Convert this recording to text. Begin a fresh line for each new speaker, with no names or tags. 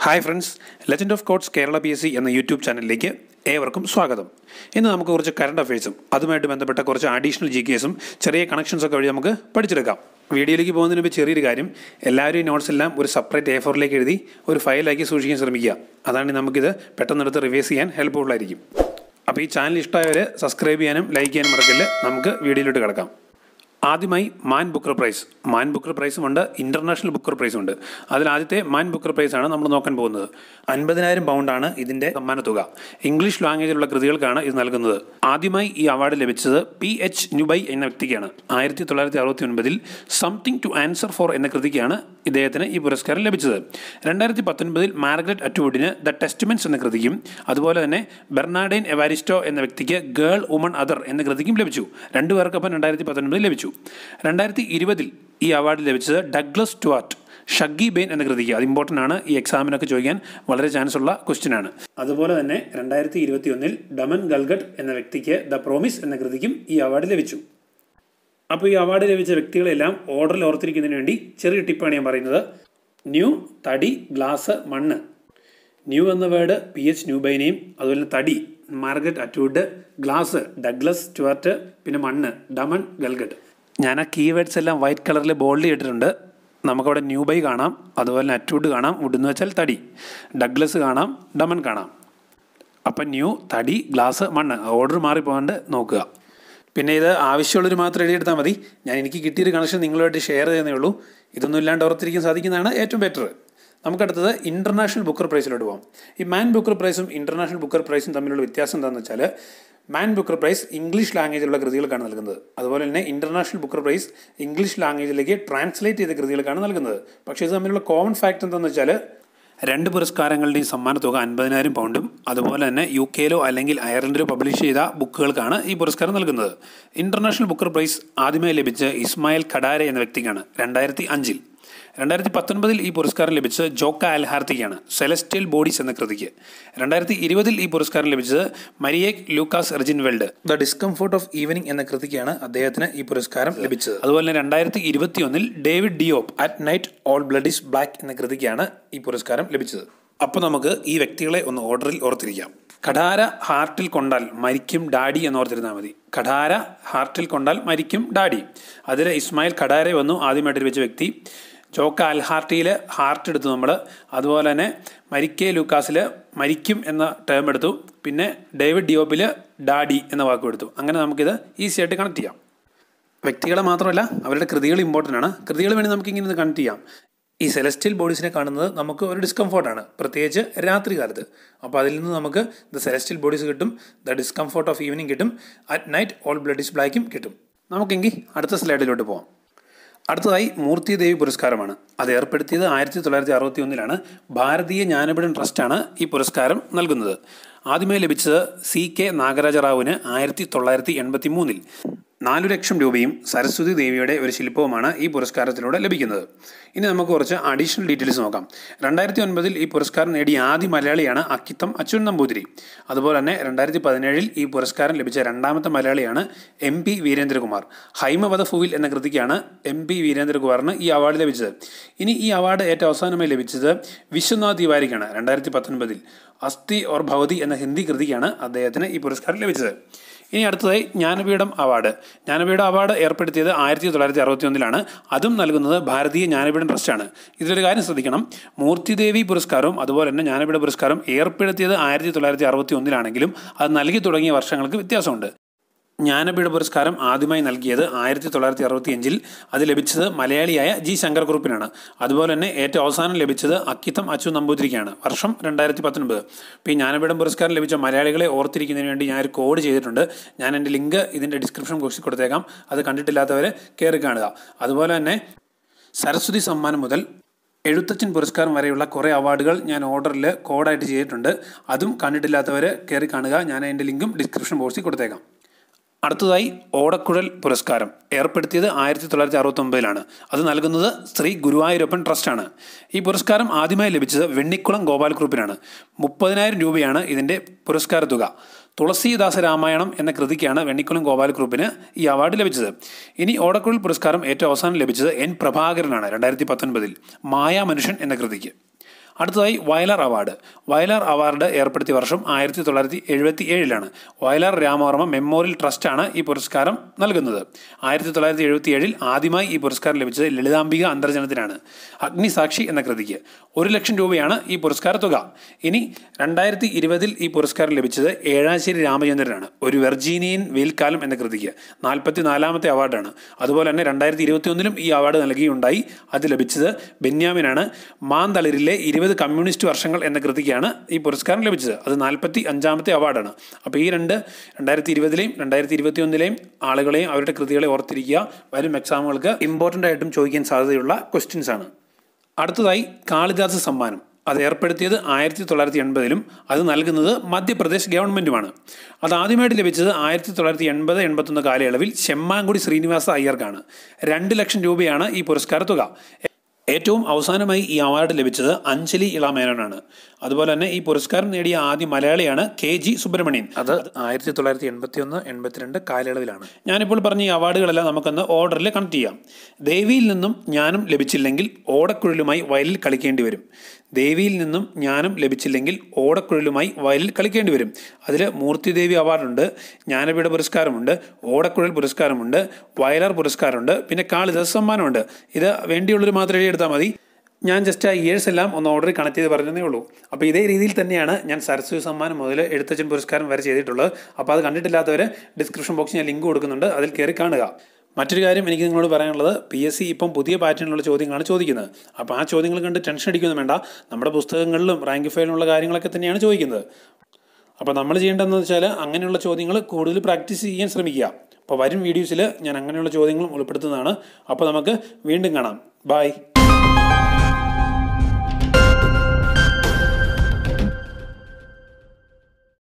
hi friends legend of codes Kerala P S C എന്ന YouTube ചാനലിലേക്ക് ഏവർക്കും സ്വാഗതം ഇന്ന് നമുക്ക് കുറച്ച് കറണ്ട് അഫയേഴ്സും അതുമായിട്ട് ബന്ധപ്പെട്ട കുറച്ച് അഡീഷണൽ ജി കേസും ചെറിയ കണക്ഷൻസ് ഒക്കെ വഴി നമുക്ക് പഠിച്ചെടുക്കാം വീഡിയോയിലേക്ക് പോകുന്നതിന് മുമ്പ് ചെറിയൊരു കാര്യം എല്ലാവരും ഈ നോട്ട്സ് എല്ലാം ഒരു സെപ്പറേറ്റ് എ ഫോറിലേക്ക് എഴുതി ഒരു ഫയലാക്കി സൂക്ഷിക്കാൻ ശ്രമിക്കുക അതാണ് നമുക്കിത് പെട്ടെന്നെടുത്ത് റിവൈസ് ചെയ്യാൻ ഹെൽപ്ഫുൾ ആയിരിക്കും അപ്പോൾ ഈ ചാനൽ ഇഷ്ടമായവർ സബ്സ്ക്രൈബ് ചെയ്യാനും ലൈക്ക് ചെയ്യാനും മറക്കില്ല നമുക്ക് വീഡിയോയിലോട്ട് കിടക്കാം ആദ്യമായി Man Booker prize Man Booker പ്രൈസും ഉണ്ട് ഇന്റർനാഷണൽ ബുക്കർ പ്രൈസും ഉണ്ട് അതിൽ ആദ്യത്തെ മാൻ ബുക്കർ പ്രൈസ് ആണ് നമ്മൾ നോക്കാൻ പോകുന്നത് അൻപതിനായിരം പൗണ്ടാണ് ഇതിന്റെ സമ്മാന തുക ഇംഗ്ലീഷ് ലാംഗ്വേജിലുള്ള കൃതികൾക്കാണ് ഇത് നൽകുന്നത് ആദ്യമായി ഈ അവാർഡ് ലഭിച്ചത് പി എച്ച് ന്യൂബൈ എന്ന വ്യക്തിക്കാണ് ആയിരത്തി തൊള്ളായിരത്തി അറുപത്തി ഒൻപതിൽ സംതിങ് ടു ആൻസർ ഫോർ എന്ന കൃതിക്കാണ് ഇദ്ദേഹത്തിന് ഈ പുരസ്കാരം ലഭിച്ചത് രണ്ടായിരത്തി പത്തൊൻപതിൽ മാർഗരറ്റ് അറ്റുവുഡിന് ദ ടെസ്റ്റ്മെന്റ്സ് എന്ന കൃതിക്കും അതുപോലെ തന്നെ ബെർണാഡൈൻ എവാരിസ്റ്റോ എന്ന വ്യക്തിക്ക് ഗേൾ വുമൺ അതർ എന്ന കൃതിക്കും ലഭിച്ചു രണ്ടുപേർക്കൊപ്പം രണ്ടായിരത്തി പത്തൊൻപതിൽ ലഭിച്ചു രണ്ടായിരത്തി ഇരുപതിൽ ഈ അവാർഡ് ലഭിച്ചത് ഡഗ്ലസ് സ്റ്റുവാർട്ട് ഷഗ്ഗി ബെയിൻ എന്ന കൃതിക്ക് അത് ഇമ്പോർട്ടൻ്റ് ആണ് ഈ എക്സാമിനൊക്കെ ചോദിക്കാൻ വളരെ ചാൻസ് ഉള്ള ക്വസ്റ്റ്യൻ ആണ് അതുപോലെ തന്നെ രണ്ടായിരത്തി ഇരുപത്തി ഒന്നിൽ ഡമൻ ഗൽഗട്ട് എന്ന വ്യക്തിക്ക് ദ പ്രോമിസ് എന്ന കൃതിക്കും ഈ അവാർഡ് ലഭിച്ചു അപ്പോൾ ഈ അവാർഡ് ലഭിച്ച വ്യക്തികളെല്ലാം ഓർഡറിൽ ഓർത്തിരിക്കുന്നതിന് വേണ്ടി ചെറിയ ടിപ്പാണ് ഞാൻ പറയുന്നത് ന്യൂ തടി ഗ്ലാസ് മണ്ണ് ന്യൂ എന്ന വേർഡ് പി എച്ച് ന്യൂബൈനെയും അതുപോലെ തടി മാർഗറ്റ് അറ്റ്വുഡ് ഗ്ലാസ് ഡഗ്ലസ് സ്റ്റുവർട്ട് പിന്നെ മണ്ണ് ഡമൺ ഗൽഗട്ട് ഞാൻ ആ കീവേഡ്സ് എല്ലാം വൈറ്റ് കളറിൽ ബോൾഡ് ചെയ്തിട്ടുണ്ട് നമുക്കവിടെ ന്യൂബൈ കാണാം അതുപോലെ തന്നെ അറ്റ്വുഡ് കാണാം വുഡ് എന്ന് വെച്ചാൽ തടി ഡഗ്ലസ് കാണാം ഡമൺ കാണാം അപ്പം ന്യൂ തടി ഗ്ലാസ് മണ്ണ് ഓർഡർ മാറിപ്പോകാണ്ട് നോക്കുക പിന്നെ ഇത് ആവശ്യമുള്ളവർ മാത്രം എഴുതിയെടുത്താൽ മതി ഞാൻ എനിക്ക് കിട്ടിയൊരു കണക്ഷൻ നിങ്ങളുമായിട്ട് ഷെയർ ചെയ്യുന്നേ ഉള്ളൂ ഇതൊന്നും ഇല്ലാണ്ട് ഓർത്തിരിക്കാൻ സാധിക്കുന്നതാണ് ഏറ്റവും ബെറ്റർ നമുക്കടുത്തത് ഇൻ്റർനാഷണൽ ബുക്കർ പ്രൈസിലോട്ട് പോകാം ഈ മാൻ ബുക്കർ പ്രൈസും ഇൻ്റർനാഷണൽ ബുക്കർ പ്രൈസും തമ്മിലുള്ള വ്യത്യാസം എന്താണെന്ന് വെച്ചാൽ മാൻ ബുക്കർ പ്രൈസ് ഇംഗ്ലീഷ് ലാംഗ്വേജിലുള്ള കൃതികൾക്കാണ് നൽകുന്നത് അതുപോലെ തന്നെ ഇൻ്റർനാഷണൽ ബുക്കർ പ്രൈസ് ഇംഗ്ലീഷ് ലാംഗ്വേജിലേക്ക് ട്രാൻസ്ലേറ്റ് ചെയ്ത കൃതികൾക്കാണ് നൽകുന്നത് പക്ഷേ ഇത് തമ്മിലുള്ള കോമൺ ഫാക്ട് എന്താണെന്ന് വെച്ചാൽ രണ്ട് പുരസ്കാരങ്ങളുടെയും സമ്മാന തുക അൻപതിനായിരം പൗണ്ടും അതുപോലെ തന്നെ യു കെയിലോ അല്ലെങ്കിൽ അയർലൻഡിലോ പബ്ലിഷ് ചെയ്ത ബുക്കുകൾക്കാണ് ഈ പുരസ്കാരം നൽകുന്നത് ഇന്റർനാഷണൽ ബുക്കർ പ്രൈസ് ആദ്യമായി ലഭിച്ച ഇസ്മായിൽ ഖഡാരെ എന്ന വ്യക്തിക്കാണ് രണ്ടായിരത്തി അഞ്ചിൽ രണ്ടായിരത്തി പത്തൊൻപതിൽ ഈ പുരസ്കാരം ലഭിച്ചത് ജോക്ക അൽഹാർത്തിക്കാണ് സെലസ്റ്റിയൽ ബോഡീസ് എന്ന കൃതിക്ക് രണ്ടായിരത്തി ഇരുപതിൽ ഈ പുരസ്കാരം ലഭിച്ചത് Marieke Lucas Rijneveld the discomfort of evening എന്ന കൃതിക്കാണ് അദ്ദേഹത്തിന് ഈ പുരസ്കാരം ലഭിച്ചത് അതുപോലെ തന്നെ രണ്ടായിരത്തി ഇരുപത്തി ഒന്നിൽ David Diop at night all blood is black എന്ന കൃതിക്കാണ് ഈ പുരസ്കാരം ലഭിച്ചത് അപ്പോൾ നമുക്ക് ഈ വ്യക്തികളെ ഒന്ന് ഓർഡറിൽ ഓർത്തിരിക്കാം കഠാര ഹാർട്ടിൽ കൊണ്ടാൽ മരിക്കും ഡാഡി എന്ന് ഓർത്തിരുന്നാൽ മതി കഠാര ഹാർട്ടിൽ കൊണ്ടാൽ മരിക്കും ഡാഡി അതിൽ ഇസ്മായിൽ ഖഡാരെ വന്നു ആദ്യമായിട്ട് ലഭിച്ച വ്യക്തി ചോക്ക അൽഹാർട്ടിയിൽ ഹാർട്ട് എടുത്തു നമ്മൾ അതുപോലെ തന്നെ മരിക്കേ ലൂക്കാസിൽ മരിക്കും എന്ന ടേം എടുത്തു പിന്നെ ഡേവിഡ് ഡിയോപ്പിൽ ഡാഡി എന്ന വാക്കും എടുത്തു അങ്ങനെ നമുക്കിത് ഈസി ആയിട്ട് കണക്ട് ചെയ്യാം വ്യക്തികളെ മാത്രമല്ല അവരുടെ കൃതികൾ ഇമ്പോർട്ടൻ്റ് ആണ് കൃതികൾ വേണ്ടി നമുക്ക് ഇങ്ങനെ ഒന്ന് കണക്ട് ചെയ്യാം ഈ സെലസ്റ്റിയൽ ബോഡീസിനെ കാണുന്നത് നമുക്ക് ഒരു ഡിസ്കംഫോർട്ടാണ് പ്രത്യേകിച്ച് രാത്രി കാലത്ത് അപ്പോൾ അതിൽ നിന്ന് നമുക്ക് ദ സെലസ്റ്റിയൽ ബോഡീസ് കിട്ടും ദ ഡിസ്കംഫോർട്ട് ഓഫ് ഈവനിങ് കിട്ടും at night all blood is ബ്ലാക്കും കിട്ടും നമുക്കെങ്കിൽ അടുത്ത സ്ലൈഡിലോട്ട് പോകാം അടുത്തതായി മൂർത്തിദേവി പുരസ്കാരമാണ് അത് ഏർപ്പെടുത്തിയത് ആയിരത്തി തൊള്ളായിരത്തി അറുപത്തി ഒന്നിലാണ് ഭാരതീയ ജ്ഞാനപീഠൻ ട്രസ്റ്റാണ് ഈ പുരസ്കാരം നൽകുന്നത് ആദ്യമായി ലഭിച്ചത് സി കെ നാഗരാജ റാവുവിന് ആയിരത്തി തൊള്ളായിരത്തി എൺപത്തി മൂന്നിൽ നാലു ലക്ഷം രൂപയും സരസ്വതി ദേവിയുടെ ഒരു ശില്പവുമാണ് ഈ പുരസ്കാരത്തിലൂടെ ലഭിക്കുന്നത് ഇനി നമുക്ക് കുറച്ച് അഡീഷണൽ ഡീറ്റെയിൽസ് നോക്കാം രണ്ടായിരത്തി ഒൻപതിൽ ഈ പുരസ്കാരം നേടിയ ആദ്യ മലയാളിയാണ് അക്കിത്തം അച്യുൻ നമ്പൂതിരി അതുപോലെ തന്നെ രണ്ടായിരത്തി പതിനേഴിൽ ഈ പുരസ്കാരം ലഭിച്ച രണ്ടാമത്തെ മലയാളിയാണ് എം പി വീരേന്ദ്രകുമാർ ഹൈമവധഫുവിൽ എന്ന കൃതിക്കാണ് എം പി വീരേന്ദ്രകുമാറിന് ഈ അവാർഡ് ലഭിച്ചത് ഇനി ഈ അവാർഡ് ഏറ്റവും അവസാനമായി ലഭിച്ചത് വിശ്വനാഥ് തിവാരിക്കാണ് രണ്ടായിരത്തി പത്തൊൻപതിൽ അസ്ഥി ഓർ ഭവതി എന്ന ഹിന്ദി കൃതിക്കാണ് അദ്ദേഹത്തിന് ഈ പുരസ്കാരം ലഭിച്ചത് ഇനി അടുത്തതായി ജ്ഞാനപീഠം അവാർഡ് ജ്ഞാനപീഠ അവാർഡ് ഏർപ്പെടുത്തിയത് ആയിരത്തി തൊള്ളായിരത്തി അറുപത്തി ഒന്നിലാണ് അതും നൽകുന്നത് ഭാരതീയ ജ്ഞാനപീഠം ട്രസ്റ്റാണ് ഇതിലൊരു കാര്യം ശ്രദ്ധിക്കണം മൂർത്തിദേവി പുരസ്കാരവും അതുപോലെ തന്നെ ജ്ഞാനപീഠ പുരസ്കാരം ഏർപ്പെടുത്തിയത് ആയിരത്തി തൊള്ളായിരത്തി അറുപത്തി ഒന്നിലാണെങ്കിലും അത് നൽകി തുടങ്ങിയ വർഷങ്ങൾക്ക് വ്യത്യാസമുണ്ട് ജ്ഞാനപീഠ പുരസ്കാരം ആദ്യമായി നൽകിയത് ആയിരത്തി തൊള്ളായിരത്തി അറുപത്തി അഞ്ചിൽ അത് ലഭിച്ചത് മലയാളിയായ ജി ശങ്കർകുറുപ്പിനാണ് അതുപോലെ തന്നെ ഏറ്റവും അവസാനം ലഭിച്ചത് അക്കിത്തം അച്ചു നമ്പൂതിരിക്കാണ് വർഷം രണ്ടായിരത്തി പത്തൊൻപത് ഇപ്പോൾ ഈ ജ്ഞാനപീഠം പുരസ്കാരം ലഭിച്ച മലയാളികളെ ഓർത്തിരിക്കുന്നതിന് വേണ്ടി ഞാൻ ഒരു കോഡ് ചെയ്തിട്ടുണ്ട് ഞാൻ എൻ്റെ ലിങ്ക് ഇതിൻ്റെ ഡിസ്ക്രിപ്ഷൻ ബോക്സിൽ കൊടുത്തേക്കാം അത് കണ്ടിട്ടില്ലാത്തവർ കയറി കാണുക അതുപോലെ തന്നെ സരസ്വതി സമ്മാനം മുതൽ എഴുത്തച്ഛൻ പുരസ്കാരം വരെയുള്ള കുറേ അവാർഡുകൾ ഞാൻ ഓർഡറിൽ കോഡായിട്ട് ചെയ്തിട്ടുണ്ട് അതും കണ്ടിട്ടില്ലാത്തവർ കയറി കാണുക ഞാൻ അതിൻ്റെ ലിങ്കും ഡിസ്ക്രിപ്ഷൻ ബോക്സിൽ കൊടുത്തേക്കാം അടുത്തതായി ഓടക്കുഴൽ പുരസ്കാരം ഏർപ്പെടുത്തിയത് ആയിരത്തി തൊള്ളായിരത്തി അറുപത്തി ഒമ്പതിലാണ് അത് നൽകുന്നത് ശ്രീ ഗുരുവായൂരപ്പൻ ട്രസ്റ്റാണ് ഈ പുരസ്കാരം ആദ്യമായി ലഭിച്ചത് വെണ്ണിക്കുളം ഗോപാലക്കുറുപ്പിനാണ് മുപ്പതിനായിരം രൂപയാണ് ഇതിൻ്റെ പുരസ്കാര തുക തുളസീദാസ രാമായണം എന്ന കൃതിക്കാണ് വെണ്ണിക്കുളം ഗോപാലക്കുറുപ്പിന് ഈ അവാർഡ് ലഭിച്ചത് ഇനി ഓടക്കുഴൽ പുരസ്കാരം ഏറ്റവും അവസാനം ലഭിച്ചത് എൻ പ്രഭാകരനാണ് രണ്ടായിരത്തി പത്തൊൻപതിൽ മായാ മനുഷ്യൻ എന്ന കൃതിക്ക് അടുത്തതായി വയലാർ അവാർഡ് വയലാർ അവാർഡ് ഏർപ്പെടുത്തിയ വർഷം ആയിരത്തി തൊള്ളായിരത്തി എഴുപത്തി ഏഴിലാണ് വയലാർ രാമവർമ്മ മെമ്മോറിയൽ ട്രസ്റ്റാണ് ഈ പുരസ്കാരം നൽകുന്നത് ആയിരത്തി തൊള്ളായിരത്തി എഴുപത്തി ഏഴിൽ ആദ്യമായി ഈ പുരസ്കാരം ലഭിച്ചത് ലളിതാംബിക അന്തർജനത്തിനാണ് അഗ്നിസാക്ഷി എന്ന കൃതിക്ക് ഒരു ലക്ഷം രൂപയാണ് ഈ പുരസ്കാര തുക ഇനി രണ്ടായിരത്തി ഇരുപതിൽ ഈ പുരസ്കാരം ലഭിച്ചത് ഏഴാശ്ശേരി രാമചന്ദ്രനാണ് ഒരു വെർജീനിയൻ വെയിൽക്കാലം എന്ന കൃതിക്ക് നാൽപ്പത്തി നാലാമത്തെ അവാർഡാണ് അതുപോലെ തന്നെ രണ്ടായിരത്തി ഇരുപത്തി ഒന്നിലും ഈ അവാർഡ് നൽകിയുണ്ടായി അത് ലഭിച്ചത് ബെന്യാമിനാണ് മാന്തളിരിലെ ഇരുപത് കമ്മ്യൂണിസ്റ്റ് വർഷങ്ങൾ എന്ന കൃതിക്കാണ് ഈ പുരസ്കാരം ലഭിച്ചത് അത് നാൽപ്പത്തി അഞ്ചാമത്തെ അവാർഡാണ് അപ്പോൾ ഈ രണ്ട് രണ്ടായിരത്തി ഇരുപതിലെയും രണ്ടായിരത്തി ഇരുപത്തി ഒന്നിലെയും ആളുകളെയും അവരുടെ കൃതികളെ ഓർത്തിരിക്കുക വരും എക്സാമുകൾക്ക് ഇമ്പോർട്ടൻ്റ് ആയിട്ടും ചോദിക്കാൻ സാധ്യതയുള്ള ക്വസ്റ്റ്യൻസ് ആണ് അടുത്തതായി കാളിദാസ സമ്മാനം അത് ഏർപ്പെടുത്തിയത് ആയിരത്തി തൊള്ളായിരത്തി എൺപതിലും അത് നൽകുന്നത് മധ്യപ്രദേശ് ഗവൺമെൻറ്റുമാണ് അത് ആദ്യമായിട്ട് ലഭിച്ചത് ആയിരത്തി തൊള്ളായിരത്തി എൺപത് എൺപത്തൊന്ന് കാലയളവിൽ ചെമ്മാങ്കുടി ശ്രീനിവാസ അയ്യർക്കാണ് രണ്ട് ലക്ഷം രൂപയാണ് ഈ പുരസ്കാര തുക ഏറ്റവും അവസാനമായി ഈ അവാർഡ് ലഭിച്ചത് അഞ്ജലി ഇളാമേനോനാണ് അതുപോലെ തന്നെ ഈ പുരസ്കാരം നേടിയ ആദ്യ മലയാളിയാണ് കെ ജി സുബ്രഹ്മണ്യൻ അത് ആയിരത്തി തൊള്ളായിരത്തി എൺപത്തി ഒന്ന് എൺപത്തിരണ്ട് കാലയളവിലാണ് ഞാനിപ്പോൾ പറഞ്ഞ ഈ അവാർഡുകളെല്ലാം നമുക്കൊന്ന് ഓർഡറിൽ കണക്ട് ചെയ്യാം ദേവിയിൽ നിന്നും ജ്ഞാനം ലഭിച്ചില്ലെങ്കിൽ ഓടക്കുഴലുമായി വയലിൽ കളിക്കേണ്ടി വരും ദേവിയിൽ നിന്നും ജ്ഞാനം ലഭിച്ചില്ലെങ്കിൽ ഓടക്കുഴലുമായി വയലിൽ കളിക്കേണ്ടി വരും അതിൽ മൂർത്തിദേവി അവാർഡുണ്ട് ജ്ഞാനപീഠ പുരസ്കാരമുണ്ട് ഓടക്കുഴൽ പുരസ്കാരമുണ്ട് വയലാർ പുരസ്കാരമുണ്ട് പിന്നെ കാളിദാസ് സമ്മാനമുണ്ട് ഇത് വേണ്ടിയുള്ളൊരു മാത്രം എഴുതിയെടുത്താൽ മതി ഞാൻ ജസ്റ്റ് ആ ഇയേഴ്സ് എല്ലാം ഒന്ന് ഓർഡർ കണക്ട് ചെയ്ത് പറഞ്ഞതേ ഉള്ളൂ അപ്പോൾ ഇതേ രീതിയിൽ തന്നെയാണ് ഞാൻ സരസ്വതി സമ്മാനം മുതൽ എഴുത്തച്ഛൻ പുരസ്കാരം വരെ ചെയ്തിട്ടുള്ളത് അപ്പോൾ അത് കണ്ടിട്ടില്ലാത്തവർ ഡിസ്ക്രിപ്ഷൻ ബോക്സിൽ ഞാൻ ലിങ്ക് കൊടുക്കുന്നുണ്ട് അതിൽ കയറി കാണുക മറ്റൊരു കാര്യം എനിക്ക് നിങ്ങളോട് പറയാനുള്ളത് പി എസ് സി ഇപ്പം പുതിയ പാറ്റേണിലുള്ള ചോദ്യങ്ങളാണ് ചോദിക്കുന്നത് അപ്പോൾ ആ ചോദ്യങ്ങൾ കണ്ട് ടെൻഷൻ അടിക്കൊന്നും വേണ്ട നമ്മുടെ പുസ്തകങ്ങളിലും റാങ്ക് ഫയലിനുള്ള കാര്യങ്ങളൊക്കെ തന്നെയാണ് ചോദിക്കുന്നത് അപ്പോൾ നമ്മൾ ചെയ്യേണ്ടതെന്ന് വെച്ചാൽ അങ്ങനെയുള്ള ചോദ്യങ്ങൾ കൂടുതൽ പ്രാക്ടീസ് ചെയ്യാൻ ശ്രമിക്കുക അപ്പോൾ വരും വീഡിയോസിൽ ഞാൻ അങ്ങനെയുള്ള ചോദ്യങ്ങളും ഉൾപ്പെടുത്തുന്നതാണ് അപ്പോൾ നമുക്ക് വീണ്ടും കാണാം ബായ്